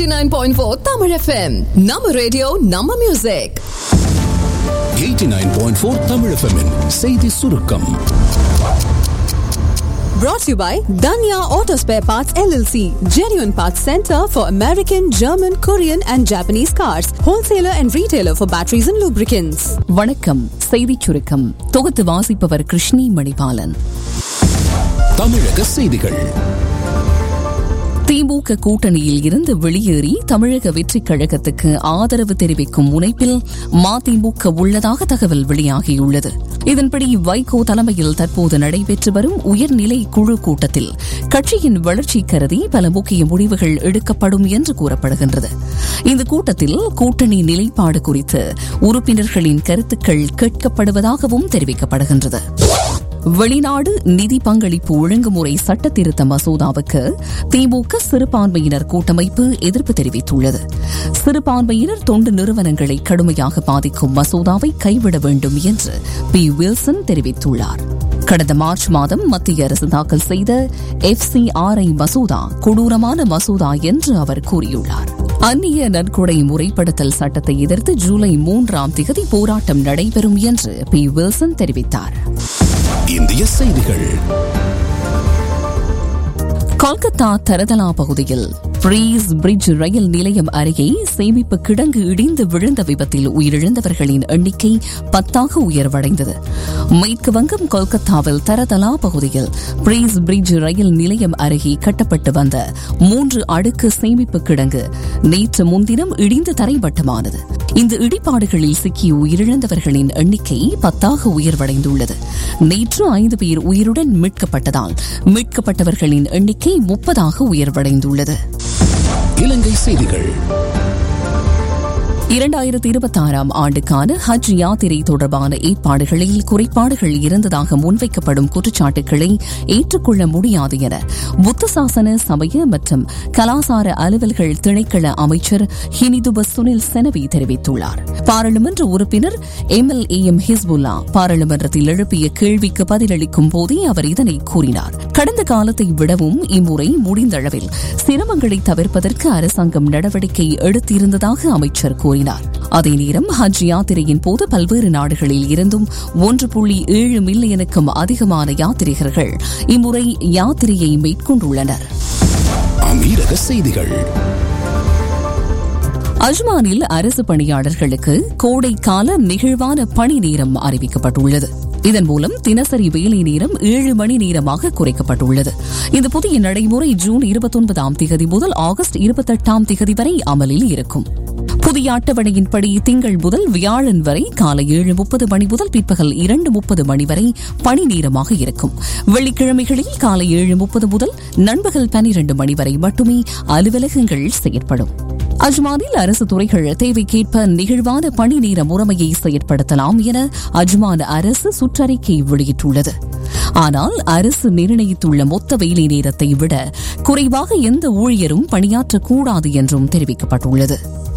89.4 Tamil FM. நம்ம radio நம்ம music 89.4 Tamil FM -இன் செய்தி சுருக்கம் brought to you by Danya Auto Spare Parts LLC, genuine parts center for American, German, Korean and Japanese cars, wholesaler and retailer for batteries and lubricants. வணக்கம் செய்திச் சுருக்கம் தொகுத்து வாசிப்பவர் கிருஷ்ணி மணிபாலன் தமிழக செய்திகள் திமுக கூட்டணியில் இருந்து வெளியேறி தமிழக வெற்றிக் கழகத்துக்கு ஆதரவு தெரிவிக்கும் முனைப்பில் மதிமுக உள்ளதாக தகவல் வெளியாகியுள்ளது இதன்படி வைகோ தலைமையில் தற்போது நடைபெற்று வரும் உயர்நிலை குழு கூட்டத்தில் கட்சியின் வளர்ச்சி கருதி பல முக்கிய முடிவுகள் எடுக்கப்படும் என்று கூறப்படுகின்றது இந்த கூட்டத்தில் கூட்டணி நிலைப்பாடு குறித்து உறுப்பினர்களின் கருத்துக்கள் கேட்கப்படுவதாகவும் தெரிவிக்கப்படுகின்றது வெளிநாடு நிதி பங்களிப்பு ஒழுங்குமுறை சட்ட திருத்த மசோதாவுக்கு திமுக சிறுபான்மையினர் கூட்டமைப்பு எதிர்ப்பு தெரிவித்துள்ளது சிறுபான்மையினர் தொண்டு நிறுவனங்களை கடுமையாக பாதிக்கும் மசோதாவை கைவிட வேண்டும் என்று பி வில்சன் தெரிவித்துள்ளார் கடந்த மார்ச் மாதம் மத்திய அரசு தாக்கல் செய்த எஃப் சி ஆர் ஐ மசோதா கொடூரமான மசோதா என்று அவர் கூறியுள்ளார் அந்நிய நன்கொடை முறைப்படுத்தல் சட்டத்தை எதிர்த்து ஜூலை மூன்றாம் திகதி போராட்டம் நடைபெறும் என்று பி வில்சன் தெரிவித்தார் இந்திய செய்திகள் கொல்கத்தா தரதலா பகுதியில் பிரீஸ் பிரிட்ஜ் ரயில் நிலையம் அருகே சேமிப்பு கிடங்கு இடிந்து விழுந்த விபத்தில் உயிரிழந்தவர்களின் எண்ணிக்கை பத்தாக உயர்வடைந்தது மேற்கு வங்கம் கொல்கத்தாவில் தரதலா பகுதியில் பிரீஸ் பிரிட்ஜ் ரயில் நிலையம் அருகே கட்டப்பட்டு வந்த மூன்று அடுக்கு சேமிப்பு கிடங்கு நேற்று முன்தினம் இடிந்து தரைமட்டமானது இந்த இடிபாடுகளில் சிக்கி உயிரிழந்தவர்களின் எண்ணிக்கை பத்தாக உயர்வடைந்துள்ளது நேற்று ஐந்து பேர் உயிருடன் மீட்கப்பட்டதால் மீட்கப்பட்டவர்களின் எண்ணிக்கை முப்பதாக உயர்வடைந்துள்ளது இலங்கை செய்திகள் இரண்டாயிரத்தி இருபத்தி ஆறாம் ஆண்டுக்கான ஹஜ் யாத்திரை தொடர்பான ஏற்பாடுகளில் குறைபாடுகள் இருந்ததாக முன்வைக்கப்படும் குற்றச்சாட்டுகளை ஏற்றுக்கொள்ள முடியாது என புத்த சாசன சமய மற்றும் கலாசார அலுவல்கள் திணைக்கள அமைச்சர் ஹினிதுப சுனில் செனவி தெரிவித்துள்ளார் பாராளுமன்ற உறுப்பினர் எம் எல் ஏ எம் ஹிஸ்புல்லா பாராளுமன்றத்தில் எழுப்பிய கேள்விக்கு பதிலளிக்கும் போதே அவர் இதனை கூறினார் கடந்த காலத்தை விடவும் இம்முறை முடிந்தளவில் சிரமங்களை தவிர்ப்பதற்கு அரசாங்கம் நடவடிக்கை எடுத்திருந்ததாக அமைச்சர் கூறினார் அதே நேரம் ஹஜ் யாத்திரையின் போது பல்வேறு நாடுகளில் இருந்தும் ஒன்று புள்ளி ஏழு மில்லியனுக்கும் அதிகமான யாத்ரீகர்கள் இம்முறை யாத்திரையை மேற்கொண்டுள்ளனர் அமீரக செய்திகள் அஜ்மானில் அரசு பணியாளர்களுக்கு கோடைக்கால நெகிழ்வான பணி நேரம் அறிவிக்கப்பட்டுள்ளது இதன் மூலம் தினசரி வேலை நேரம் ஏழு மணி நேரமாக குறைக்கப்பட்டுள்ளது இந்த புதிய நடைமுறை ஜூன் இருபத்தொன்பதாம் திகதி முதல் ஆகஸ்ட் இருபத்தெட்டாம் திகதி வரை அமலில் இருக்கும் புதிய அட்டவணையின்படி திங்கள் முதல் வியாழன் வரை காலை ஏழு முப்பது மணி முதல் பிற்பகல் இரண்டு முப்பது மணி வரை பணி நேரமாக இருக்கும் வெள்ளிக்கிழமைகளில் காலை ஏழு முப்பது முதல் நண்பகல் பனிரண்டு மணி வரை மட்டுமே அலுவலகங்கள் செயற்படும் அஜ்மானில் அரசு துறைகள் தேவைக்கேற்ப நெகிழ்வான பணி நேர முறைமையை செயற்படுத்தலாம் என அஜ்மான் அரசு சுற்றறிக்கை வெளியிட்டுள்ளது ஆனால் அரசு நிர்ணயித்துள்ள மொத்த வேலை நேரத்தை விட குறைவாக எந்த ஊழியரும் பணியாற்றக்கூடாது என்றும் தெரிவிக்கப்பட்டுள்ளது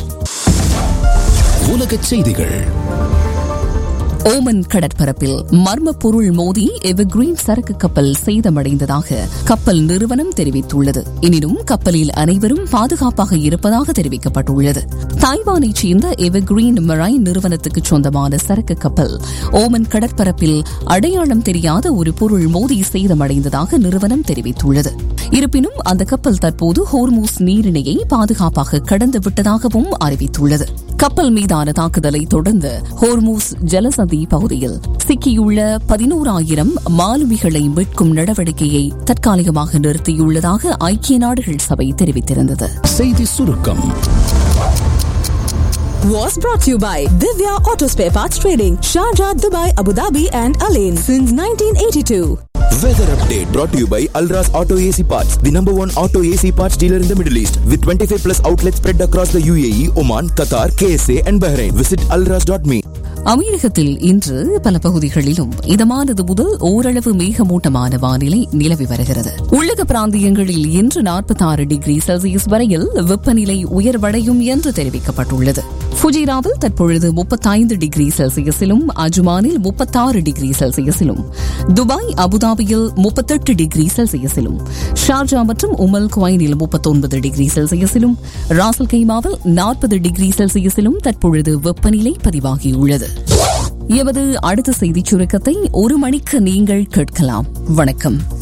உலகச் செய்திகள் ஓமன் கடற்பரப்பில் மர்ம பொருள் மோதி எவர்கிரீன் சரக்கு கப்பல் சேதமடைந்ததாக கப்பல் நிறுவனம் தெரிவித்துள்ளது எனினும் கப்பலில் அனைவரும் பாதுகாப்பாக இருப்பதாக தெரிவிக்கப்பட்டுள்ளது தாய்வானைச் சேர்ந்த எவர்கிரீன் மரைன் நிறுவனத்துக்கு சொந்தமான சரக்கு கப்பல் ஓமன் கடற்பரப்பில் அடையாளம் தெரியாத ஒரு பொருள் மோதி சேதமடைந்ததாக நிறுவனம் தெரிவித்துள்ளது இருப்பினும் அந்த கப்பல் தற்போது ஹோர்மூஸ் நீரிணையை பாதுகாப்பாக கடந்து விட்டதாகவும் அறிவித்துள்ளது கப்பல் மீதான தாக்குதலை தொடர்ந்து ஹோர்மூஸ் ஜலசந்தி பகுதியில் சிக்கியுள்ள பதினோராயிரம் மாலுமிகளை மீட்கும் நடவடிக்கையை தற்காலிகமாக நிறுத்தியுள்ளதாக ஐக்கிய நாடுகள் சபை தெரிவித்திருந்தது செய்தி சுருக்கம் Was brought to you by Divya Auto Spare Parts Trading, Sharjah, Dubai, Abu Dhabi and Alain since 1982. Weather update brought to you by Alras Auto AC Parts, the number one auto AC parts dealer in the Middle East, with 25 plus outlets spread across the UAE, Oman, Qatar, KSA, and Bahrain. Visit alras.me. அமீரகத்தில் இன்று பல பகுதிகளிலும் இதமானது முதல் ஓரளவு மேகமூட்டமான வானிலை நிலவி வருகிறது உள்ளக பிராந்தியங்களில் இன்று நாற்பத்தி டிகிரி செல்சியஸ் வரையில் வெப்பநிலை உயர்வடையும் என்று தெரிவிக்கப்பட்டுள்ளது ஃபுஜிராவில் தற்பொழுது முப்பத்தைந்து டிகிரி செல்சியஸிலும் அஜ்மானில் முப்பத்தாறு டிகிரி செல்சியஸிலும் துபாய் அபுதாபியில் முப்பத்தெட்டு டிகிரி செல்சியஸிலும் ஷார்ஜா மற்றும் உமல் குவைனில் முப்பத்தொன்பது டிகிரி செல்சியஸிலும் ராசல் கைமாவில் நாற்பது டிகிரி செல்சியஸிலும் தற்பொழுது வெப்பநிலை பதிவாகியுள்ளது எமது அடுத்த செய்திச் சுருக்கத்தை ஒரு மணிக்கு நீங்கள் கேட்கலாம் வணக்கம்